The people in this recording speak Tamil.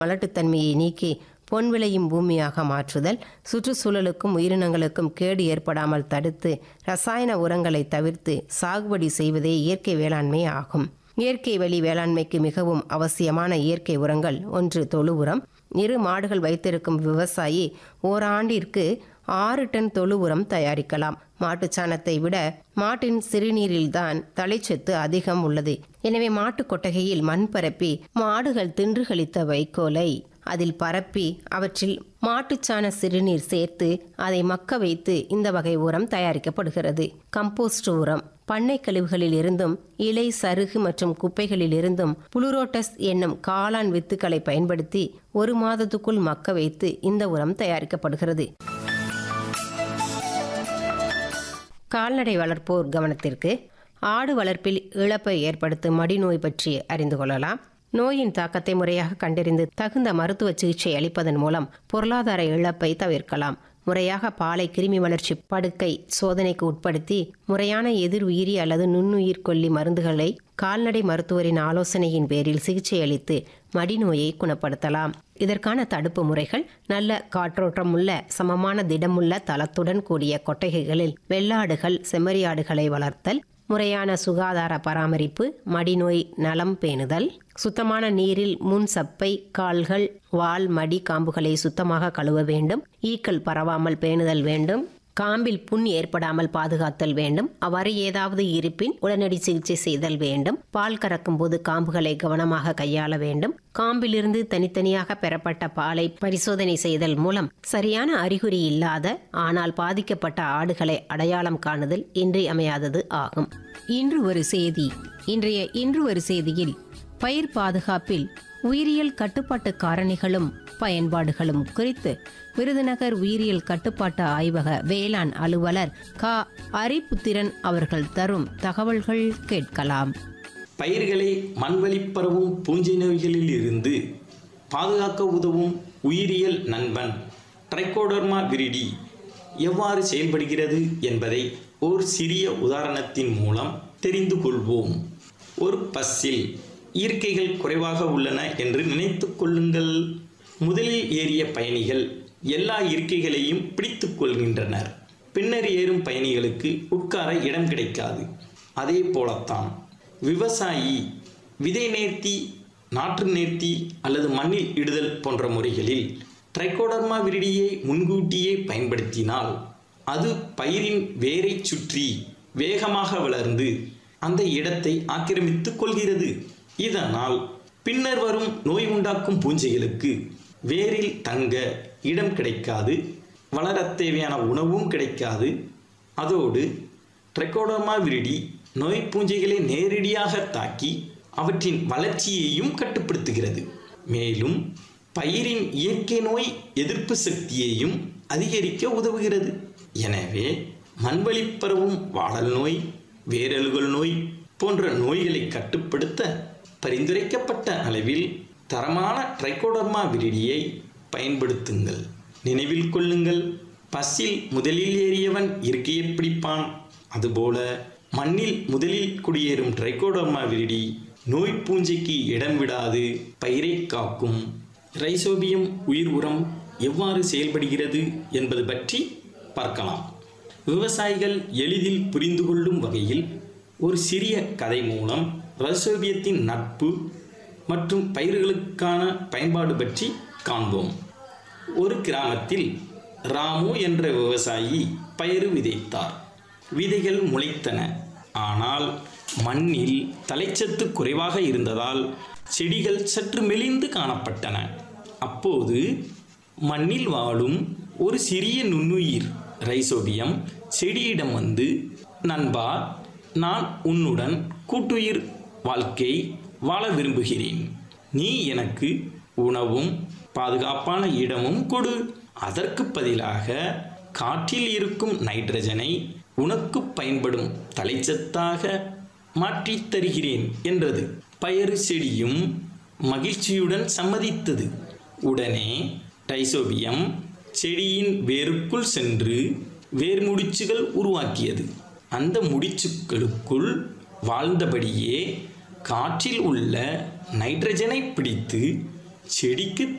மலட்டுத்தன்மையை நீக்கி பொன் விளையும் பூமியாக மாற்றுதல் சுற்றுச்சூழலுக்கும் உயிரினங்களுக்கும் கேடு ஏற்படாமல் தடுத்து ரசாயன உரங்களை தவிர்த்து சாகுபடி செய்வதே இயற்கை வேளாண்மை ஆகும் இயற்கை வழி வேளாண்மைக்கு மிகவும் அவசியமான இயற்கை உரங்கள் ஒன்று தொழு உரம் இரு மாடுகள் வைத்திருக்கும் விவசாயி ஓராண்டிற்கு ஆறு டன் தொழு உரம் தயாரிக்கலாம் மாட்டுச்சாணத்தை விட மாட்டின் சிறுநீரில்தான் தலைச்சத்து அதிகம் உள்ளது எனவே மாட்டு கொட்டகையில் மண் பரப்பி மாடுகள் தின்று கழித்த வைக்கோலை அதில் பரப்பி அவற்றில் மாட்டுச்சாண சிறுநீர் சேர்த்து அதை மக்க வைத்து இந்த வகை உரம் தயாரிக்கப்படுகிறது கம்போஸ்ட் உரம் பண்ணை கழிவுகளில் இருந்தும் இலை சருகு மற்றும் குப்பைகளில் இருந்தும் புளுரோட்டஸ் என்னும் காளான் வித்துக்களை பயன்படுத்தி ஒரு மாதத்துக்குள் மக்க வைத்து இந்த உரம் தயாரிக்கப்படுகிறது கால்நடை வளர்ப்போர் கவனத்திற்கு ஆடு வளர்ப்பில் இழப்பை ஏற்படுத்தும் மடிநோய் பற்றி அறிந்து கொள்ளலாம் நோயின் தாக்கத்தை முறையாக கண்டறிந்து தகுந்த மருத்துவ சிகிச்சை அளிப்பதன் மூலம் பொருளாதார இழப்பை தவிர்க்கலாம் முறையாக பாலை கிருமி வளர்ச்சி படுக்கை சோதனைக்கு உட்படுத்தி முறையான எதிர் உயிரி அல்லது நுண்ணுயிர் கொல்லி மருந்துகளை கால்நடை மருத்துவரின் ஆலோசனையின் பேரில் சிகிச்சை அளித்து மடிநோயை குணப்படுத்தலாம் இதற்கான தடுப்பு முறைகள் நல்ல காற்றோட்டம் உள்ள சமமான திடமுள்ள தளத்துடன் கூடிய கொட்டகைகளில் வெள்ளாடுகள் செம்மறியாடுகளை வளர்த்தல் முறையான சுகாதார பராமரிப்பு மடிநோய் நலம் பேணுதல் சுத்தமான நீரில் முன் சப்பை கால்கள் வால் மடி காம்புகளை சுத்தமாக கழுவ வேண்டும் ஈக்கள் பரவாமல் பேணுதல் வேண்டும் காம்பில் புண் ஏற்படாமல் பாதுகாத்தல் வேண்டும் அவ்வாறு ஏதாவது இருப்பின் உடனடி சிகிச்சை செய்தல் வேண்டும் பால் கறக்கும் போது காம்புகளை கவனமாக கையாள வேண்டும் காம்பிலிருந்து தனித்தனியாக பெறப்பட்ட பாலை பரிசோதனை செய்தல் மூலம் சரியான அறிகுறி இல்லாத ஆனால் பாதிக்கப்பட்ட ஆடுகளை அடையாளம் காணுதல் இன்றியமையாதது ஆகும் இன்று ஒரு செய்தி இன்றைய இன்று ஒரு செய்தியில் பயிர் பாதுகாப்பில் உயிரியல் கட்டுப்பாட்டு காரணிகளும் பயன்பாடுகளும் குறித்து விருதுநகர் உயிரியல் கட்டுப்பாட்டு ஆய்வக வேளாண் அலுவலர் க அரிபுத்திரன் அவர்கள் தரும் தகவல்கள் கேட்கலாம் பயிர்களை மண்வழிப் பரவும் பூஞ்சை நோய்களில் இருந்து பாதுகாக்க உதவும் உயிரியல் நண்பன் ட்ரைகோடர்மா விரிடி எவ்வாறு செயல்படுகிறது என்பதை ஒரு சிறிய உதாரணத்தின் மூலம் தெரிந்து கொள்வோம் ஒரு பஸ்ஸில் இயற்கைகள் குறைவாக உள்ளன என்று நினைத்துக் கொள்ளுங்கள் முதலில் ஏறிய பயணிகள் எல்லா இருக்கைகளையும் பிடித்துக் கொள்கின்றனர் பின்னர் ஏறும் பயணிகளுக்கு உட்கார இடம் கிடைக்காது அதே போலத்தான் விவசாயி விதை நேர்த்தி நாற்று நேர்த்தி அல்லது மண்ணில் இடுதல் போன்ற முறைகளில் ட்ரைகோடர்மா விரிடியை முன்கூட்டியே பயன்படுத்தினால் அது பயிரின் வேரை சுற்றி வேகமாக வளர்ந்து அந்த இடத்தை ஆக்கிரமித்துக் கொள்கிறது இதனால் பின்னர் வரும் நோய் உண்டாக்கும் பூஞ்சைகளுக்கு வேரில் தங்க இடம் கிடைக்காது வளரத் தேவையான உணவும் கிடைக்காது அதோடு ட்ரெக்கோடோமா விரிடி நோய் பூஞ்சைகளை நேரடியாக தாக்கி அவற்றின் வளர்ச்சியையும் கட்டுப்படுத்துகிறது மேலும் பயிரின் இயற்கை நோய் எதிர்ப்பு சக்தியையும் அதிகரிக்க உதவுகிறது எனவே மண்வழிப் பரவும் வாடல் நோய் வேரலுகள் நோய் போன்ற நோய்களை கட்டுப்படுத்த பரிந்துரைக்கப்பட்ட அளவில் தரமான ட்ரைகோடர்மா விரிடியை பயன்படுத்துங்கள் நினைவில் கொள்ளுங்கள் பஸ்ஸில் முதலில் ஏறியவன் இருக்கையை பிடிப்பான் அதுபோல மண்ணில் முதலில் குடியேறும் ட்ரைகோடர்மா விரிடி நோய் பூஞ்சைக்கு இடம் விடாது பயிரை காக்கும் ரைசோபியம் உயிர் உரம் எவ்வாறு செயல்படுகிறது என்பது பற்றி பார்க்கலாம் விவசாயிகள் எளிதில் புரிந்து கொள்ளும் வகையில் ஒரு சிறிய கதை மூலம் ரைசோபியத்தின் நட்பு மற்றும் பயிர்களுக்கான பயன்பாடு பற்றி காண்போம் ஒரு கிராமத்தில் ராமு என்ற விவசாயி பயிறு விதைத்தார் விதைகள் முளைத்தன ஆனால் மண்ணில் தலைச்சத்து குறைவாக இருந்ததால் செடிகள் சற்று மெலிந்து காணப்பட்டன அப்போது மண்ணில் வாழும் ஒரு சிறிய நுண்ணுயிர் ரைசோபியம் செடியிடம் வந்து நண்பா நான் உன்னுடன் கூட்டுயிர் வாழ்க்கை வாழ விரும்புகிறேன் நீ எனக்கு உணவும் பாதுகாப்பான இடமும் கொடு அதற்கு பதிலாக காற்றில் இருக்கும் நைட்ரஜனை உனக்கு பயன்படும் தலைச்சத்தாக மாற்றித் தருகிறேன் என்றது பயறு செடியும் மகிழ்ச்சியுடன் சம்மதித்தது உடனே டைசோபியம் செடியின் வேருக்குள் சென்று வேர் முடிச்சுகள் உருவாக்கியது அந்த முடிச்சுக்களுக்குள் வாழ்ந்தபடியே காற்றில் உள்ள நைட்ரஜனை பிடித்து செடிக்கு